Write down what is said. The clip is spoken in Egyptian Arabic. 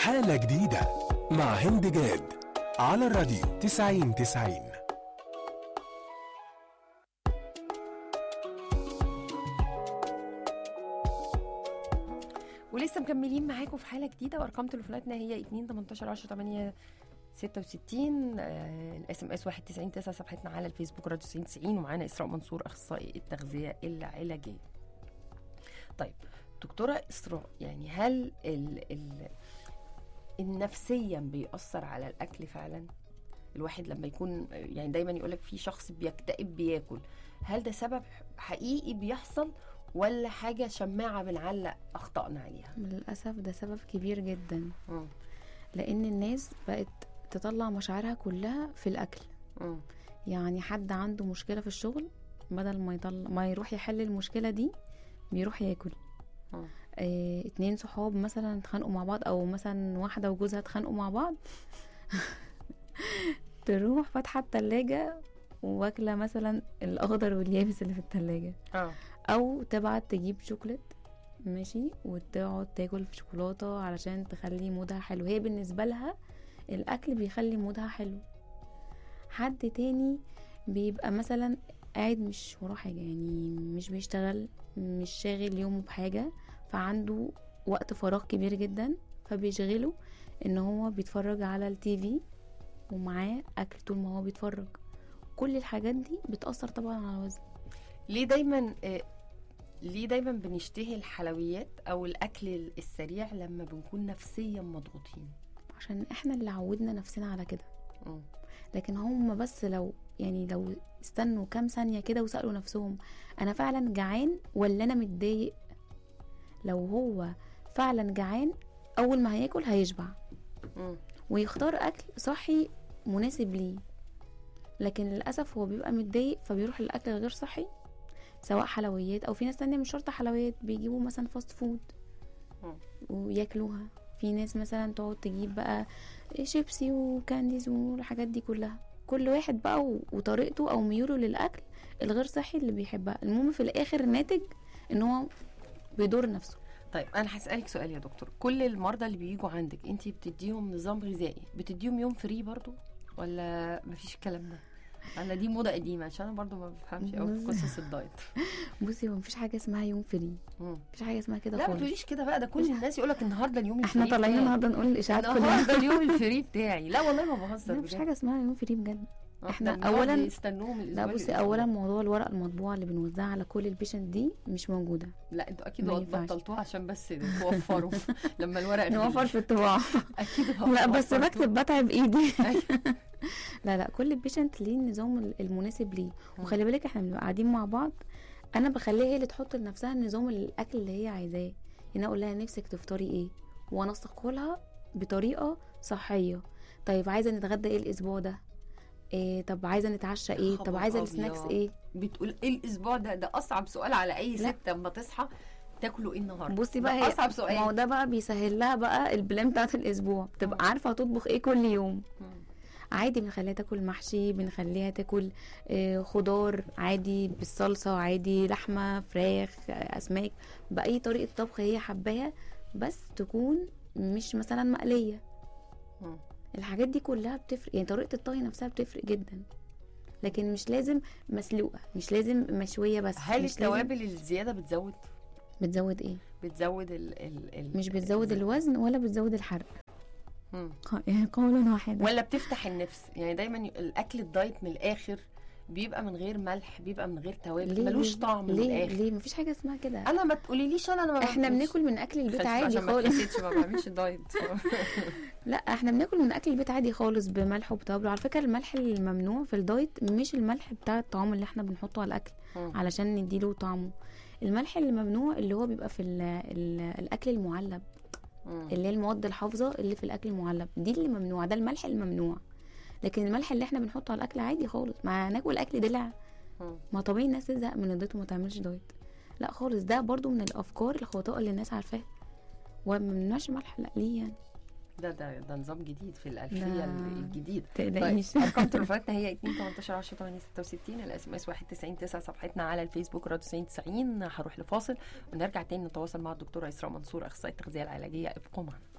حالة جديدة مع هند جاد على الراديو 90 90 ولسه مكملين معاكم في حاله جديده وارقام تليفوناتنا هي 2 18 10 8 66 الاس ام اس 199 صفحتنا على الفيسبوك راديو 90 90 ومعانا اسراء منصور اخصائي التغذيه العلاجيه. طيب دكتوره اسراء يعني هل ال ال النفسيا بيأثر على الاكل فعلا؟ الواحد لما يكون يعني دايما يقول لك في شخص بيكتئب بياكل هل ده سبب حقيقي بيحصل ولا حاجه شماعه بنعلق اخطائنا عليها؟ للأسف ده سبب كبير جدا مم. لأن الناس بقت تطلع مشاعرها كلها في الأكل مم. يعني حد عنده مشكلة في الشغل بدل ما يطلع ما يروح يحل المشكلة دي بيروح ياكل مم. اه اتنين صحاب مثلا اتخانقوا مع بعض او مثلا واحدة وجوزها اتخانقوا مع بعض تروح فاتحة التلاجة واكلة مثلا الأخضر واليابس اللي في التلاجة اه او تبعت تجيب شوكليت ماشي وتقعد تاكل في شوكولاته علشان تخلي مودها حلو هي بالنسبه لها الاكل بيخلي مودها حلو حد تاني بيبقى مثلا قاعد مش وراه حاجه يعني مش بيشتغل مش شاغل يومه بحاجه فعنده وقت فراغ كبير جدا فبيشغله ان هو بيتفرج على التيفي ومعاه اكل طول ما هو بيتفرج كل الحاجات دي بتأثر طبعا على الوزن ليه دايما آه، ليه دايما بنشتهي الحلويات او الاكل السريع لما بنكون نفسيا مضغوطين عشان احنا اللي عودنا نفسنا على كده مم. لكن هم بس لو يعني لو استنوا كام ثانية كده وسألوا نفسهم أنا فعلا جعان ولا أنا متضايق لو هو فعلا جعان أول ما هياكل هيشبع مم. ويختار أكل صحي مناسب ليه لكن للأسف هو بيبقى متضايق فبيروح للأكل الغير صحي سواء حلويات أو في ناس تانية مش شرط حلويات بيجيبوا مثلا فاست فود مم. وياكلوها في ناس مثلا تقعد تجيب بقى شيبسي وكانديز والحاجات دي كلها كل واحد بقى و- وطريقته او ميوله للاكل الغير صحي اللي بيحبها المهم في الاخر الناتج ان هو بيضر نفسه طيب انا هسالك سؤال يا دكتور كل المرضى اللي بيجوا عندك انت بتديهم نظام غذائي بتديهم يوم فري برضو ولا مفيش الكلام ده ولا دي موضه قديمه عشان انا برضو ما بفهمش قوي في قصص الدايت بصي هو مفيش حاجه اسمها يوم فري مم. مفيش حاجه اسمها كده لا ما خالص تقوليش كده بقى ده كل الناس يقول لك النهارده اليوم الفري احنا طالعين بتاعي. النهارده نقول الاشاعات كلها النهارده اليوم الفري بتاعي لا والله ما بهزر لا مفيش بجد. حاجه اسمها يوم فري بجد آه، إحنا ده بنقعد أولاً- يستنوهم الاسبوع لا بصي للأسبوع. اولا موضوع الورق المطبوع اللي بنوزعها على كل البيشنت دي مش موجوده لا انتوا اكيد ما ينفعش. بطلتوها عشان بس توفروا لما الورق نوفر غلي. في الطباعه اكيد لا بس وفرتوا. بكتب بتعب ايدي أيوة. لا لا كل بيشنت ليه النظام المناسب ليه وخلي بالك احنا بنبقى قاعدين مع بعض انا بخليها هي اللي تحط لنفسها النظام الاكل اللي هي عايزاه يعني اقول لها نفسك تفطري ايه وانسقه لها بطريقه صحيه طيب عايزه نتغدى ايه الاسبوع ده إيه طب عايزه نتعشى ايه طب خبر عايزه أبيض. السناكس ايه بتقول ايه الاسبوع ده ده اصعب سؤال على اي لا. ست لما تصحى تاكلوا ايه النهارده بصي ده بقى هي اصعب ما هو سؤال ده بقى بيسهل لها بقى البلان بتاعت الاسبوع بتبقى مم. عارفه هتطبخ ايه كل يوم مم. عادي بنخليها تاكل محشي بنخليها تاكل آه، خضار عادي بالصلصه عادي لحمه فراخ آه، اسماك باي طريقه طبخ هي حباها بس تكون مش مثلا مقليه مم. الحاجات دي كلها بتفرق يعني طريقه الطهي نفسها بتفرق جدا لكن مش لازم مسلوقه مش لازم مشويه بس هل مش لازم- التوابل الزياده بتزود بتزود ايه بتزود ال ال ال مش بتزود الوزن ولا بتزود الحرق مم. يعني قول واحد ولا بتفتح النفس يعني دايما ي- الاكل الدايت من الاخر بيبقى من غير ملح بيبقى من غير توابل ملوش ليه؟ طعم من ليه الاخر ليه مفيش حاجه اسمها كده انا ما تقوليليش انا انا ما احنا باكلش. بناكل من اكل البيت خلصت عادي عشان ما خالص تحسدش ما بعملش دايت لا احنا بناكل من اكل البيت عادي خالص بملح وبتوابل على فكره الملح الممنوع في الدايت مش الملح بتاع الطعام اللي احنا بنحطه على الاكل مم. علشان نديله طعمه الملح اللي ممنوع اللي هو بيبقى في ال ال الاكل المعلب مم. اللي هي المواد الحافظه اللي في الاكل المعلب دي اللي ممنوع ده الملح الممنوع لكن الملح اللي احنا بنحطه على الاكل عادي خالص ما ناكل اكل دلع مم. ما طبيعي الناس تزهق من الدايت وما تعملش دايت لا خالص ده برضو من الافكار الخاطئه اللي الناس عارفاها وما بنمنعش ملح لا ليه يعني ده ده ده نظام جديد في الالفيه ده- الجديده تقلقيش طيب ارقام تليفوناتنا هي 2 18 10 8 66 الاس ام اس 199 9 صفحتنا على الفيسبوك راديو 90 90 هروح لفاصل ونرجع تاني نتواصل مع الدكتوره اسراء منصور اخصائيه التغذيه العلاجيه ابقوا معنا